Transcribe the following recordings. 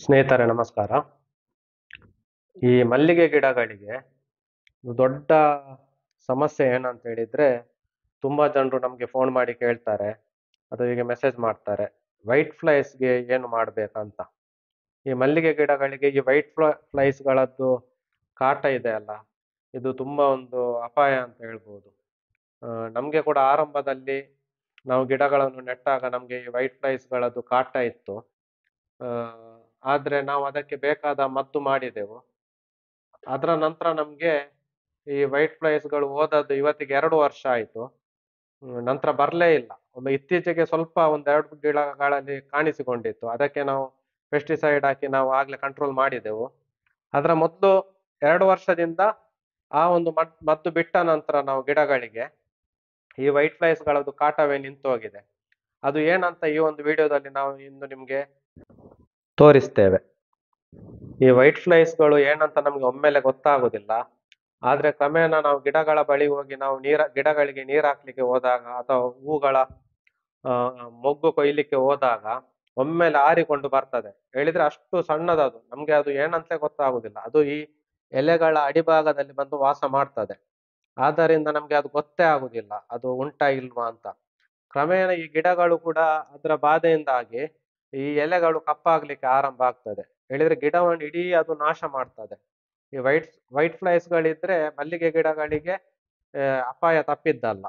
ಸ್ನೇಹಿತರೆ ನಮಸ್ಕಾರ ಈ ಮಲ್ಲಿಗೆ ಗಿಡಗಳಿಗೆ ದೊಡ್ಡ ಸಮಸ್ಯೆ ಏನಂತ ಹೇಳಿದ್ರೆ ತುಂಬಾ ಜನರು ನಮಗೆ ಫೋನ್ ಮಾಡಿ ಕೇಳ್ತಾರೆ ಅಥವಾ ಹೀಗೆ ಮೆಸೇಜ್ ಮಾಡ್ತಾರೆ ವೈಟ್ ಫ್ಲೈಸ್ಗೆ ಏನು ಮಾಡ್ಬೇಕಂತ ಈ ಮಲ್ಲಿಗೆ ಗಿಡಗಳಿಗೆ ಈ ವೈಟ್ ಫ್ಲೈಸ್ಗಳದ್ದು ಕಾಟ ಇದೆ ಅಲ್ಲ ಇದು ತುಂಬಾ ಒಂದು ಅಪಾಯ ಅಂತ ಹೇಳ್ಬೋದು ಆ, ನಮ್ಗೆ ಕೂಡ ಆರಂಭದಲ್ಲಿ ನಾವು ಗಿಡಗಳನ್ನು ನೆಟ್ಟಾಗ ನಮ್ಗೆ ಈ ವೈಟ್ ಫ್ಲೈಸ್ಗಳದ್ದು ಕಾಟ ಇತ್ತು ಆ, ಆದ್ರೆ ನಾವು ಅದಕ್ಕೆ ಬೇಕಾದ ಮದ್ದು ಮಾಡಿದೆವು ಅದರ ನಂತರ ನಮ್ಗೆ ಈ ವೈಟ್ ಫ್ಲೈಸ್ಗಳು ಹೋದದ್ದು ಇವತ್ತಿಗೆ ಎರಡು ವರ್ಷ ಆಯ್ತು ಹ್ಮ್, ನಂತರ ಬರ್ಲೇ ಇಲ್ಲ ಒಮ್ಮೆ ಇತ್ತೀಚೆಗೆ ಸ್ವಲ್ಪ ಒಂದೆರಡು ಗಿಡಗಳಲ್ಲಿ ಕಾಣಿಸಿಕೊಂಡಿತ್ತು ಅದಕ್ಕೆ ನಾವು ಪೆಸ್ಟಿಸೈಡ್ ಹಾಕಿ ನಾವು ಆಗ್ಲೇ ಕಂಟ್ರೋಲ್ ಮಾಡಿದೆವು ಅದರ ಮೊದಲು ಎರಡು ವರ್ಷದಿಂದ ಆ ಒಂದು ಮದ್- ಮದ್ದು ಬಿಟ್ಟ ನಂತರ ನಾವು ಗಿಡಗಳಿಗೆ ಈ ವೈಟ್ ಫ್ಲೈಸ್ಗಳದ್ದು ಕಾಟವೇ ನಿಂತು ಹೋಗಿದೆ ಅದು ಏನಂತ ಈ ಒಂದು ವಿಡಿಯೋದಲ್ಲಿ ನಾವು ಇಂದು ನಿಮ್ಗೆ ತೋರಿಸ್ತೇವೆ ಈ ವೈಟ್ ಫ್ಲೈಸ್ಗಳು ಏನಂತ ನಮ್ಗೆ ಒಮ್ಮೆಲೆ ಗೊತ್ತಾಗುದಿಲ್ಲ ಆದ್ರೆ ಕ್ರಮೇಣ ನಾವು ಗಿಡಗಳ ಬಳಿ ಹೋಗಿ ನಾವು ನೀರ ಗಿಡಗಳಿಗೆ ನೀರ್ ಹಾಕ್ಲಿಕ್ಕೆ ಹೋದಾಗ ಅಥವಾ ಹೂಗಳ ಆ, ಮೊಗ್ಗು ಕೊಯ್ಲಿಕ್ಕೆ ಹೋದಾಗ ಒಮ್ಮೆಲೆ ಆರಿಕೊಂಡು ಬರ್ತದೆ ಹೇಳಿದ್ರೆ ಅಷ್ಟು ಸಣ್ಣದದು ನಮ್ಗೆ ಅದು ಏನಂತ ಗೊತ್ತಾಗುದಿಲ್ಲ ಅದು ಈ ಎಲೆಗಳ ಅಡಿಭಾಗದಲ್ಲಿ ಬಂದು ವಾಸ ಮಾಡ್ತದೆ ಆದ್ದರಿಂದ ನಮ್ಗೆ ಅದು ಗೊತ್ತೇ ಆಗುದಿಲ್ಲ ಅದು ಉಂಟಾ ಇಲ್ವಾ ಅಂತ ಕ್ರಮೇಣ ಈ ಗಿಡಗಳು ಕೂಡ ಅದರ ಬಾಧೆಯಿಂದಾಗಿ ಈ ಎಲೆಗಳು ಕಪ್ಪಾಗ್ಲಿಕ್ಕೆ ಆರಂಭ ಆಗ್ತದೆ ಹೇಳಿದ್ರೆ ಗಿಡವನ್ನು ಇಡೀ ಅದು ನಾಶ ಮಾಡ್ತದೆ ಈ ವೈಟ್ ವೈಟ್ ಫ್ಲೈಸ್ಗಳಿದ್ರೆ ಮಲ್ಲಿಗೆ ಗಿಡಗಳಿಗೆ ಆ, ಅಪಾಯ ತಪ್ಪಿದ್ದಲ್ಲ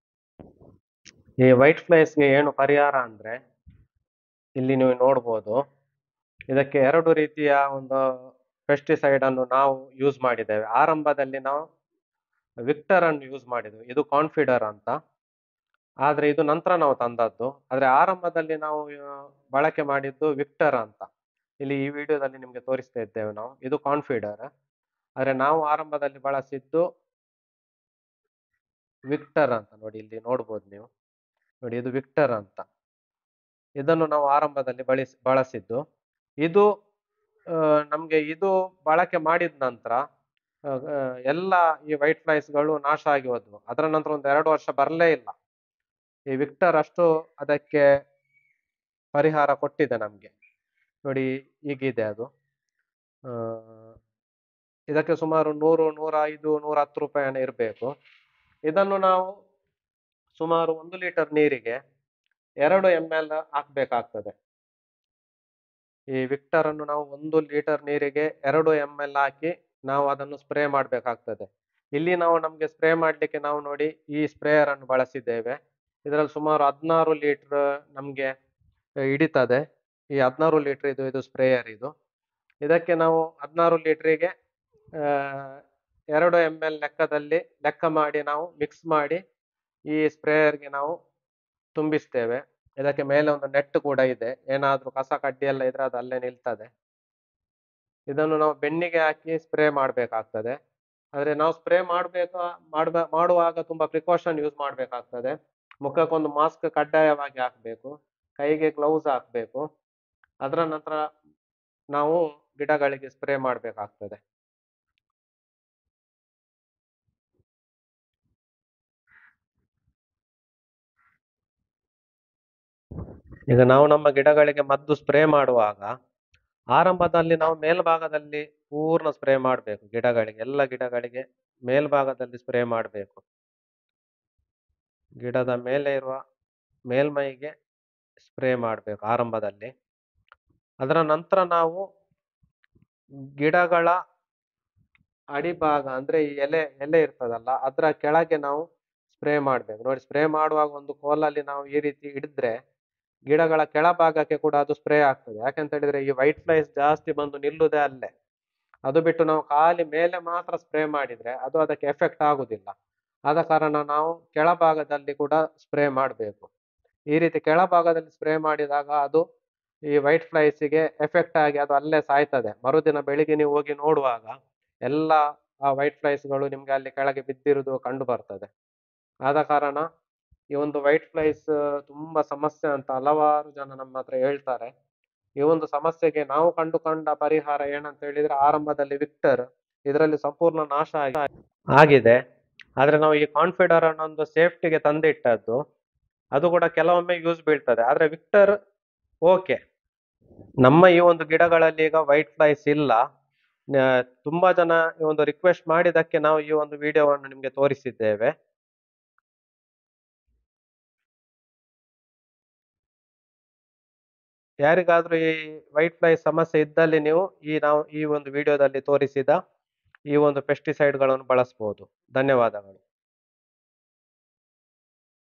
ಈ ವೈಟ್ ಫ್ಲೈಸ್ಗೆ ಏನು ಪರಿಹಾರ ಅಂದ್ರೆ ಇಲ್ಲಿ ನೀವು ನೋಡ್ಬೋದು ಇದಕ್ಕೆ ಎರಡು ರೀತಿಯ ಒಂದು ಪೆಸ್ಟಿಸೈಡ್ ಅನ್ನು ನಾವು ಯೂಸ್ ಮಾಡಿದ್ದೇವೆ ಆರಂಭದಲ್ಲಿ ನಾವು ವಿಕ್ಟರ್ ಅನ್ನು ಯೂಸ್ ಮಾಡಿದ್ವಿ ಇದು ಕಾನ್ಫಿಡರ್ ಅಂತ ಆದ್ರೆ ಇದು ನಂತರ ನಾವು ತಂದದ್ದು ಆದ್ರೆ ಆರಂಭದಲ್ಲಿ ನಾವು ಆ, ಬಳಕೆ ಮಾಡಿದ್ದು ವಿಕ್ಟರ್ ಅಂತ ಇಲ್ಲಿ ಈ ವಿಡಿಯೋದಲ್ಲಿ ನಿಮ್ಗೆ ತೋರಿಸ್ತಾ ಇದ್ದೇವೆ ನಾವು ಇದು ಕಾನ್ಫಿಡರ್ ಆದ್ರೆ ನಾವು ಆರಂಭದಲ್ಲಿ ಬಳಸಿದ್ದು ವಿಕ್ಟರ್ ಅಂತ ನೋಡಿ ಇಲ್ಲಿ ನೋಡ್ಬೋದು ನೀವು ನೋಡಿ ಇದು ವಿಕ್ಟರ್ ಅಂತ ಇದನ್ನು ನಾವು ಆರಂಭದಲ್ಲಿ ಬಳಸಿ ಬಳಸಿದ್ದು ಇದು ಆ, ನಮ್ಗೆ ಇದು ಬಳಕೆ ಮಾಡಿದ ನಂತರ ಆ, ಆ, ಎಲ್ಲ ಈ ವೈಟ್ ಫ್ಲೈಸ್ಗಳು ನಾಶ ಆಗಿ ಹೋದ್ವು ಅದರ ನಂತರ ಒಂದು ಎರಡು ವರ್ಷ ಬರಲೇ ಇಲ್ಲ ಈ ವಿಕ್ಟರ್ ಅಷ್ಟು ಅದಕ್ಕೆ ಪರಿಹಾರ ಕೊಟ್ಟಿದೆ ನಮ್ಗೆ ನೋಡಿ ಹೀಗಿದೆ ಅದು ಆ, ಇದಕ್ಕೆ ಸುಮಾರು ನೂರು ನೂರ ಐದು ನೂರ ಹತ್ತು ರೂಪಾಯಿನ ಇರಬೇಕು ಇದನ್ನು ನಾವು ಸುಮಾರು ಒಂದು ಲೀಟರ್ ನೀರಿಗೆ ಎರಡು ಎಂ ಎಲ್ ಹಾಕ್ಬೇಕಾಗ್ತದೆ ಈ ವಿಕ್ಟರ್ ಅನ್ನು ನಾವು ಒಂದು ಲೀಟರ್ ನೀರಿಗೆ ಎರಡು ಎಂ ಎಲ್ ಹಾಕಿ ನಾವು ಅದನ್ನು ಸ್ಪ್ರೇ ಮಾಡಬೇಕಾಗ್ತದೆ ಇಲ್ಲಿ ನಾವು ನಮ್ಗೆ ಸ್ಪ್ರೇ ಮಾಡ್ಲಿಕ್ಕೆ ನಾವು ನೋಡಿ ಈ ಸ್ಪ್ರೇಯರ್ ಅನ್ನು ಬಳಸಿದ್ದೇವೆ ಇದರಲ್ಲಿ ಸುಮಾರು ಹದಿನಾರು ಲೀಟರ್ ನಮ್ಗೆ ಹಿಡಿತದೆ ಈ ಹದಿನಾರು ಲೀಟರ್ ಇದು ಇದು ಸ್ಪ್ರೇಯರ್ ಇದು ಇದಕ್ಕೆ ನಾವು ಹದಿನಾರು ಲೀಟ್ರಿಗೆ ಎರಡು ಎಂ ಎಲ್ ಲೆಕ್ಕದಲ್ಲಿ ಲೆಕ್ಕ ಮಾಡಿ ನಾವು ಮಿಕ್ಸ್ ಮಾಡಿ ಈ ಸ್ಪ್ರೇಯರ್ಗೆ ನಾವು ತುಂಬಿಸ್ತೇವೆ ಇದಕ್ಕೆ ಮೇಲೆ ಒಂದು ನೆಟ್ ಕೂಡ ಇದೆ ಏನಾದ್ರೂ ಕಸ ಕಡ್ಡಿ ಎಲ್ಲ ಇದ್ರೆ ಅದು ಅಲ್ಲೇ ನಿಲ್ತದೆ ಇದನ್ನು ನಾವು ಬೆನ್ನಿಗೆ ಹಾಕಿ ಸ್ಪ್ರೇ ಮಾಡಬೇಕಾಗ್ತದೆ ಆದ್ರೆ ನಾವು ಸ್ಪ್ರೇ ಮಾಡ್ಬೇಕಾ ಮಾಡ್ಬ ಮಾಡುವಾಗ ತುಂಬಾ ಪ್ರಿಕಾಷನ್ ಯೂಸ್ ಮಾಡ್ಬೇಕಾಗ್ತದೆ ಮುಖಕ್ಕೊಂದು ಮಾಸ್ಕ್ ಕಡ್ಡಾಯವಾಗಿ ಹಾಕ್ಬೇಕು ಕೈಗೆ ಗ್ಲೌಸ್ ಹಾಕ್ಬೇಕು ಅದರ ನಂತರ ನಾವು ಗಿಡಗಳಿಗೆ ಸ್ಪ್ರೇ ಮಾಡಬೇಕಾಗ್ತದೆ ಈಗ ನಾವು ನಮ್ಮ ಗಿಡಗಳಿಗೆ ಮದ್ದು ಸ್ಪ್ರೇ ಮಾಡುವಾಗ ಆರಂಭದಲ್ಲಿ ನಾವು ಮೇಲ್ಭಾಗದಲ್ಲಿ ಪೂರ್ಣ ಸ್ಪ್ರೇ ಮಾಡಬೇಕು ಗಿಡಗಳಿಗೆ ಎಲ್ಲ ಗಿಡಗಳಿಗೆ ಮೇಲ್ಭಾಗದಲ್ಲಿ ಸ್ಪ್ರೇ ಮಾಡಬೇಕು ಗಿಡದ ಮೇಲೆ ಇರುವ ಮೇಲ್ಮೈಗೆ ಸ್ಪ್ರೇ ಮಾಡಬೇಕು ಆರಂಭದಲ್ಲಿ ಅದರ ನಂತರ ನಾವು ಗಿಡಗಳ ಅಡಿಭಾಗ ಅಂದ್ರೆ ಈ ಎಲೆ ಎಲೆ ಇರ್ತದಲ್ಲ ಅದರ ಕೆಳಗೆ ನಾವು ಸ್ಪ್ರೇ ಮಾಡ್ಬೇಕು ನೋಡಿ ಸ್ಪ್ರೇ ಮಾಡುವಾಗ ಒಂದು ಕೋಲಲ್ಲಿ ನಾವು ಈ ರೀತಿ ಹಿಡಿದ್ರೆ ಗಿಡಗಳ ಕೆಳಭಾಗಕ್ಕೆ ಕೂಡ ಅದು ಸ್ಪ್ರೇ ಆಗ್ತದೆ ಯಾಕಂತ ಹೇಳಿದ್ರೆ ಈ ವೈಟ್ ಫ್ಲೈಸ್ ಜಾಸ್ತಿ ಬಂದು ನಿಲ್ಲುದೇ ಅಲ್ಲೇ ಅದು ಬಿಟ್ಟು ನಾವು ಖಾಲಿ ಮೇಲೆ ಮಾತ್ರ ಸ್ಪ್ರೇ ಮಾಡಿದ್ರೆ ಅದು ಅದಕ್ಕೆ ಎಫೆಕ್ಟ್ ಆಗುದಿಲ್ಲ ಆದ ಕಾರಣ ನಾವು ಕೆಳಭಾಗದಲ್ಲಿ ಕೂಡ ಸ್ಪ್ರೇ ಮಾಡಬೇಕು ಈ ರೀತಿ ಕೆಳಭಾಗದಲ್ಲಿ ಸ್ಪ್ರೇ ಮಾಡಿದಾಗ ಅದು ಈ ವೈಟ್ ಫ್ಲೈಸಿಗೆ ಎಫೆಕ್ಟ್ ಆಗಿ ಅದು ಅಲ್ಲೇ ಸಾಯ್ತದೆ ಮರುದಿನ ಬೆಳಿಗ್ಗೆ ನೀವು ಹೋಗಿ ನೋಡುವಾಗ ಎಲ್ಲ ಆ ವೈಟ್ ಫ್ಲೈಸ್ಗಳು ನಿಮ್ಗೆ ಅಲ್ಲಿ ಕೆಳಗೆ ಬಿದ್ದಿರುವುದು ಕಂಡು ಬರ್ತದೆ ಆದ ಕಾರಣ ಈ ಒಂದು ವೈಟ್ ಫ್ಲೈಸ್ ತುಂಬಾ ಸಮಸ್ಯೆ ಅಂತ ಹಲವಾರು ಜನ ನಮ್ಮ ಹತ್ರ ಹೇಳ್ತಾರೆ ಈ ಒಂದು ಸಮಸ್ಯೆಗೆ ನಾವು ಕಂಡುಕೊಂಡ ಪರಿಹಾರ ಏನಂತ ಹೇಳಿದ್ರೆ ಆರಂಭದಲ್ಲಿ ವಿಕ್ಟರ್ ಇದರಲ್ಲಿ ಸಂಪೂರ್ಣ ನಾಶ ಆಗಿ ಆಗಿದೆ ಆದ್ರೆ ನಾವು ಈ ಕಾನ್ಫಿಡರ್ ಅನ್ನೊಂದು ಸೇಫ್ಟಿಗೆ ತಂದಿಟ್ಟದ್ದು ಅದು ಕೂಡ ಕೆಲವೊಮ್ಮೆ ಯೂಸ್ ಬೀಳ್ತದೆ ಆದ್ರೆ ವಿಕ್ಟರ್ ಓಕೆ ನಮ್ಮ ಈ ಒಂದು ಗಿಡಗಳಲ್ಲಿ ಈಗ ವೈಟ್ ಫ್ಲೈಸ್ ಇಲ್ಲ ಆ, ತುಂಬಾ ಜನ ಈ ಒಂದು ರಿಕ್ವೆಸ್ಟ್ ಮಾಡಿದಕ್ಕೆ ನಾವು ಈ ಒಂದು ವಿಡಿಯೋವನ್ನು ನಿಮಗೆ ತೋರಿಸಿದ್ದೇವೆ ಯಾರಿಗಾದ್ರೂ ಈ ವೈಟ್ ಫ್ಲೈ ಸಮಸ್ಯೆ ಇದ್ದಲ್ಲಿ ನೀವು ಈ ನಾವು ಈ ಒಂದು ವಿಡಿಯೋದಲ್ಲಿ ತೋರಿಸಿದ ಈ ಒಂದು ಪೆಸ್ಟಿಸೈಡ್ಗಳನ್ನು ಬಳಸಬಹುದು ಧನ್ಯವಾದಗಳು